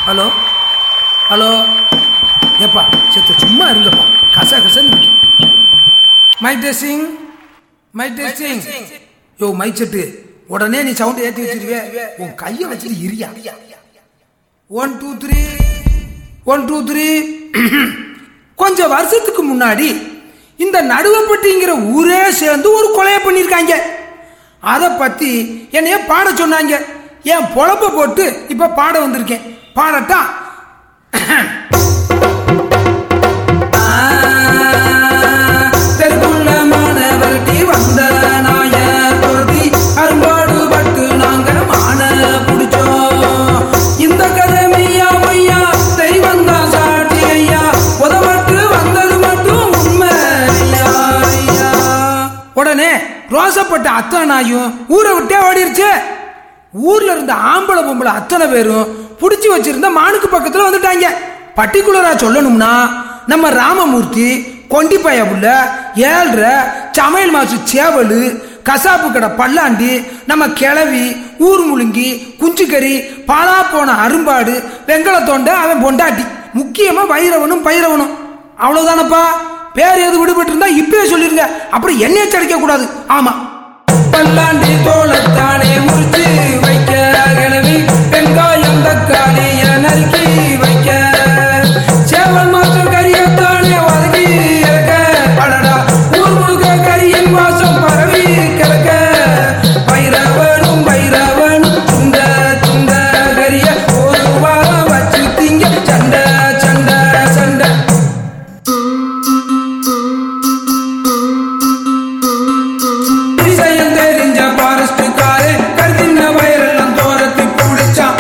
Hello hello ஏப்பா செத்த சும்மா இருங்கப்பா கச கசன்னு mic testing mic testing yo mic set உடனே நீ சவுண்ட் ஏற்றி வச்சிருவே உன் கையை வச்சுட்டு இரியா one two three one two three கொஞ்சம் வருஷத்துக்கு முன்னாடி இந்த நடுவப்பட்டிங்கிற ஊரே சேர்ந்து ஒரு கொலையை பண்ணியிருக்காங்க அதை பத்தி என்னைய பாட சொன்னாங்க என் பொழப்ப போட்டு இப்ப பாட வந்திருக்கேன் பாடட்டா தெற்குள்ள மாணவர்டி வந்த நாய துரத்தி அரும்பாடு பட்டு நாங்க மான பிடிச்சோம் இந்த கதை மையா மையா தெய்வம் தான் சாட்சி ஐயா உதவட்டு வந்தது மட்டும் உண்மை ஐயா, ஐயா. உடனே ரோசப்பட்ட அத்தனை நாயும் ஊரை விட்டே ஓடிருச்சு ஊர்ல இருந்த ஆம்பளை பொம்பளை அத்தனை பேரும் புடிச்சு வச்சிருந்த மானுக்கு பக்கத்துல வந்துட்டாங்க பர்டிகுலரா சொல்லணும்னா நம்ம ராமமூர்த்தி கொண்டிப்பாய புள்ள ஏழ்ரை சமையல் மாசு சேவலு கசாப்பு கடை பல்லாண்டி நம்ம கிளவி ஊர் முழுங்கி குஞ்சுக்கறி பாலா போன அரும்பாடு வெங்கல தொண்டை அவன் பொண்டாட்டி முக்கியமா வைரவனும் பைரவனும் அவ்வளவுதானப்பா பேர் எது விடுபட்டு இருந்தா இப்பயே சொல்லிருங்க அப்புறம் என்னைய சடிக்க கூடாது ஆமா பல்லாண்டி தோளத்தானே முறிச்சு வைக்க கிளவி வெங்காயம் தக்காளிய நறுக்கி வைக்க சேவல் மாசம் கரியத்தானே வதக்கி இறக்க அடடா ஊர் முழுக்க கரியின் வாசம் பரவி கிடக்க பைரவனும் பைரவனும் துண்ட துண்ட கரிய ஒரு வாரம் வச்சு திங்க சண்டை சண்டை சண்டை விஷயம் தெரிஞ்ச பாரஸ்டுக்காரே கருத்தின வயரெல்லாம் தோரத்தி பிடிச்சான்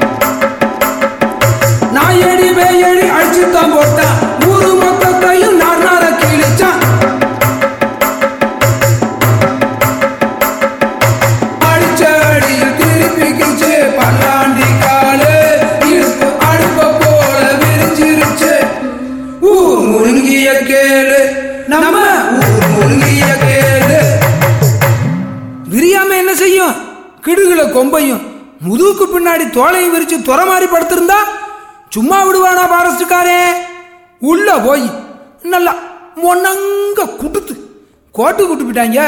நாயடி வேயடி அடிச்சுத்தான் போட்டான் ஊரு மொத்தத்தையும் நார் நார கிழிச்சான் அடிச்ச அடியில் திருப்பி கிச்சு பல்லாண்டி காலு இடுப்பு அடுப்ப போல விரிஞ்சிருச்சு ஊர் முழுங்கிய கேளு நம்ம ஊர் முழுங்கிய கேளு விரியாம என்ன செய்யும் கிடுகுல கொம்பையும் முதுகுக்கு பின்னாடி தோலையும் விரிச்சு துற மாதிரி படுத்திருந்தா சும்மா விடுவானா பாரஸ்டுக்காரே உள்ள போய் நல்லா மொன்னங்க குடுத்து கோட்டு குட்டுப்பிட்டாங்க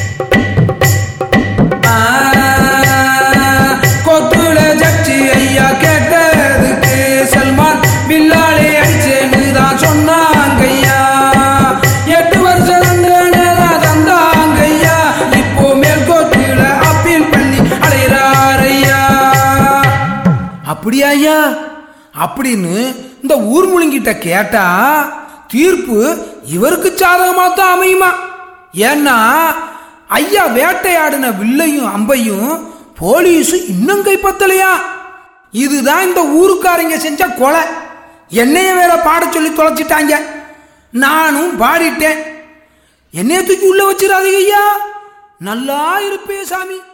கொத்துல ஜட்ஜி ஐயா கேட்டதுக்கு சல்மான் பில்லாலே அடிச்சேன்னு தான் சொன்னாங்க ஐயா எட்டு வருஷம் தண்டனை தந்தாங்க ஐயா இப்போ மேல்கோட்டில அப்பீல் பண்ணி அலைகிறார் ஐயா அப்படியா ஐயா அப்படின்னு இந்த ஊர் முழுங்கிட்ட கேட்டா தீர்ப்பு இவருக்கு சாதகமா தான் அமையுமா ஏன்னா ஐயா வேட்டையாடின வில்லையும் அம்பையும் போலீஸ் இன்னும் கைப்பத்தலையா இதுதான் இந்த ஊருக்காரங்க செஞ்ச கொலை என்னைய வேற பாட சொல்லி தொலைச்சிட்டாங்க நானும் பாடிட்டேன் என்னைய தூக்கி உள்ள வச்சிடாதீங்க ஐயா நல்லா இருப்பே சாமி